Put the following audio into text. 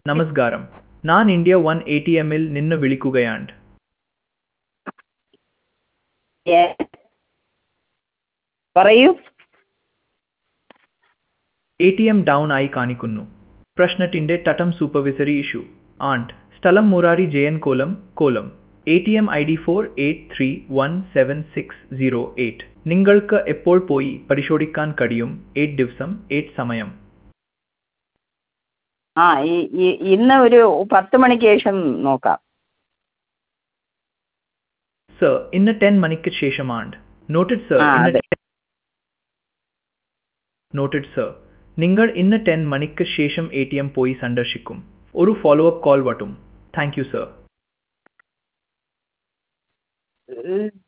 നമസ്കാരം ഞാൻ India one A T എമ്മിൽ നിന്ന് വിളിക്കുകയാണ് ഏ പറയൂ എ ടി എം ഡൗൺ ആയി കാണിക്കുന്നു പ്രശ്നത്തിന്റെ തട്ടം സൂപ്പർവിസറി ഇഷ്യൂ ആൻഡ് സ്ഥലം മുറാരി ജയൻ കോലം കോലം A T M I D four eight three one seven six zero eight നിങ്ങൾക്ക് എപ്പോൾ പോയി പരിശോധിക്കാൻ കഴിയും എയ്റ്റ് ദിവസം എയ്റ്റ് സമയം ആ ഈ- ഈ- ഇന്ന് ഒരു പത്ത് മണിക്ക് ശേഷം നോക്കാം സർ ഇന്ന് ടെൻ മണിക്ക് ശേഷമാണ് നോട്ടഡ് സർ ആ, ഇന്ന് അതെ. നോട്ടഡ് സർ നിങ്ങൾ ഇന്ന് ടെൻ മണിക്ക് ശേഷം എ ടി എം പോയി സന്ദർശിക്കും ഒരു ഫോളോ അപ്പ് കോൾ വട്ടും താങ്ക് യു സർ ഏഹ്,